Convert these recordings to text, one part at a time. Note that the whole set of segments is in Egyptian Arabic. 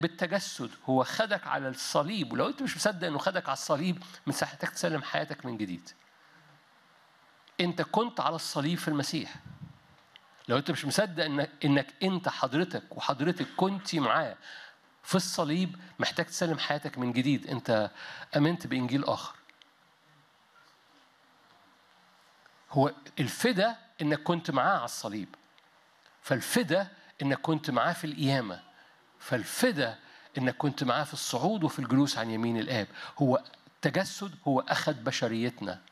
بالتجسد هو خدك على الصليب ولو انت مش مصدق انه خدك على الصليب من ساعتك تسلم حياتك من جديد انت كنت على الصليب في المسيح لو انت مش مصدق انك انك انت حضرتك وحضرتك كنت معاه في الصليب محتاج تسلم حياتك من جديد انت امنت بانجيل اخر هو الفدا انك كنت معاه على الصليب فالفدا انك كنت معاه في القيامه فالفدا انك كنت معاه في الصعود وفي الجلوس عن يمين الاب هو التجسد هو اخذ بشريتنا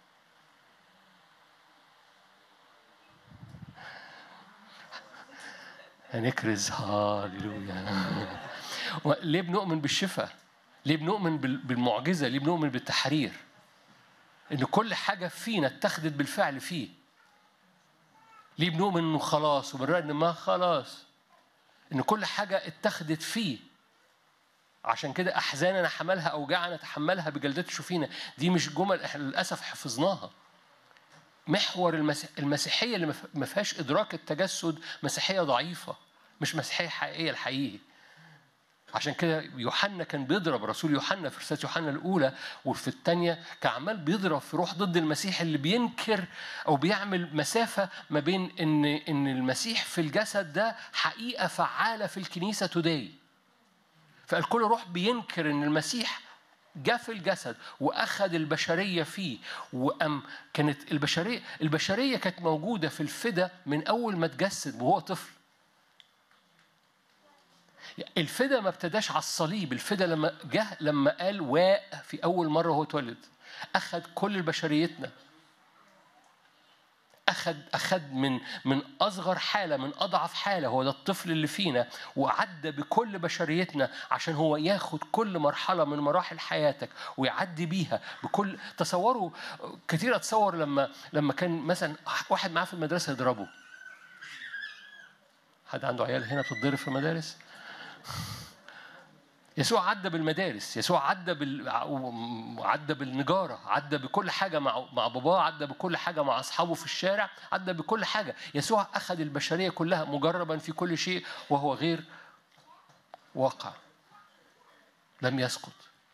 هنكرز هاليلويا ليه بنؤمن بالشفاء ليه بنؤمن بال- بالمعجزه ليه بنؤمن بالتحرير ان كل حاجه فينا اتخذت بالفعل فيه ليه بنؤمن انه خلاص وبنرى ان ما خلاص ان كل حاجه اتخذت فيه عشان كده احزاننا حملها اوجاعنا تحملها بجلدته شوفينا دي مش جمل احنا للاسف حفظناها محور المسيح المسيحيه اللي ما ما فيهاش ادراك التجسد مسيحيه ضعيفه مش مسيحيه حقيقيه الحقيقي عشان كده يوحنا كان بيضرب رسول يوحنا في رساله يوحنا الاولى وفي الثانيه كان عمال بيضرب في روح ضد المسيح اللي بينكر او بيعمل مسافه ما بين ان ان المسيح في الجسد ده حقيقه فعاله في الكنيسه توداي فالكل روح بينكر ان المسيح جاء في الجسد واخذ البشريه فيه وام كانت البشريه البشريه كانت موجوده في الفدا من اول ما اتجسد وهو طفل الفدا ما ابتداش على الصليب الفدا لما جه لما قال واء في اول مره وهو اتولد اخذ كل بشريتنا أخذ أخذ من من أصغر حالة من أضعف حالة هو ده الطفل اللي فينا وعدى بكل بشريتنا عشان هو ياخد كل مرحلة من مراحل حياتك ويعدي بيها بكل تصوروا كتير أتصور لما لما كان مثلا واحد معاه في المدرسة يضربه حد عنده عيال هنا بتتضرب في المدارس؟ يسوع عدى بالمدارس يسوع عدى بال... عدى بالنجاره عدى بكل حاجه مع مع باباه عدى بكل حاجه مع اصحابه في الشارع عدى بكل حاجه يسوع اخذ البشريه كلها مجربا في كل شيء وهو غير واقع لم يسقط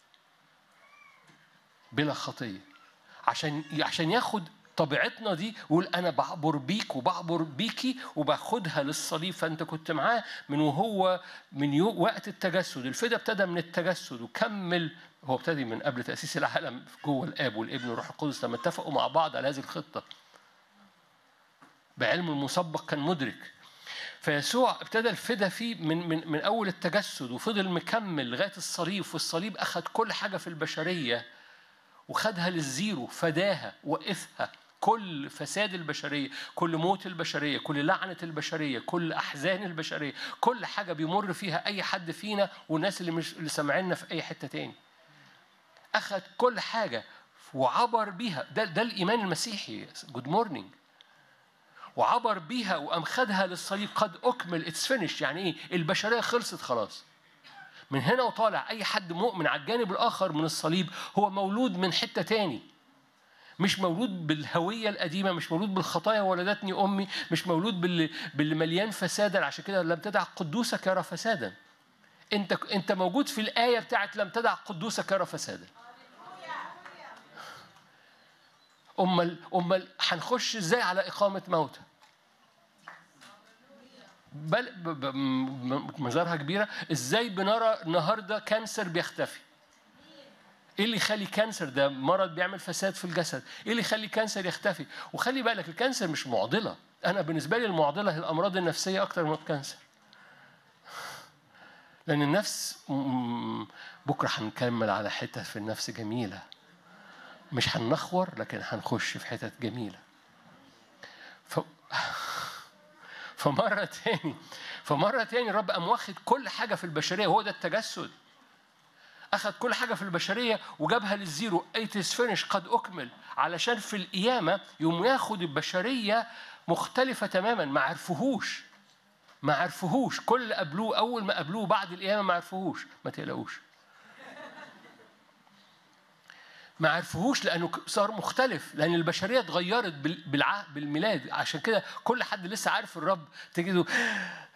بلا خطيه عشان عشان ياخد طبيعتنا دي ويقول انا بعبر بيك وبعبر بيكي وباخدها للصليب فانت كنت معاه من وهو من يو وقت التجسد الفدا ابتدى من التجسد وكمل هو ابتدي من قبل تاسيس العالم جوه الاب والابن والروح القدس لما اتفقوا مع بعض على هذه الخطه بعلم المسبق كان مدرك فيسوع ابتدى الفدا فيه من من من اول التجسد وفضل مكمل لغايه الصليب والصليب اخذ كل حاجه في البشريه وخدها للزيرو فداها وقفها كل فساد البشرية كل موت البشرية كل لعنة البشرية كل أحزان البشرية كل حاجة بيمر فيها أي حد فينا والناس اللي مش اللي سامعيننا في أي حتة تاني أخذ كل حاجة وعبر بيها ده ده الإيمان المسيحي جود مورنينج وعبر بيها وقام خدها للصليب قد أكمل اتس فينش يعني إيه البشرية خلصت خلاص من هنا وطالع أي حد مؤمن على الجانب الآخر من الصليب هو مولود من حتة تاني مش مولود بالهوية القديمة مش مولود بالخطايا ولدتني أمي مش مولود باللي, باللي مليان فسادا عشان كده لم تدع قدوسك يرى فسادا انت انت موجود في الآية بتاعت لم تدع قدوسك يرى فسادا أمال أمال هنخش إزاي على إقامة موتى بل ب- ب- م- مزارها كبيرة ازاي بنرى النهاردة كانسر بيختفي ايه اللي يخلي كانسر ده مرض بيعمل فساد في الجسد ايه اللي يخلي كانسر يختفي وخلي بالك الكانسر مش معضلة انا بالنسبة لي المعضلة هي الامراض النفسية اكتر من الكانسر لان النفس م- بكرة هنكمل على حتة في النفس جميلة مش هنخور لكن هنخش في حتت جميلة ف... فمرة تاني فمرة تاني الرب قام واخد كل حاجة في البشرية هو ده التجسد أخذ كل حاجة في البشرية وجابها للزيرو ايتس فينش قد أكمل علشان في القيامة يوم ياخد البشرية مختلفة تماما ما عرفوهوش ما عرفوهوش كل اللي قابلوه أول ما قابلوه بعد القيامة ما عرفوهوش ما تقلقوش ما عرفوهوش لانه صار مختلف لان البشريه اتغيرت بال- بالع... بالميلاد عشان كده كل حد لسه عارف الرب تجده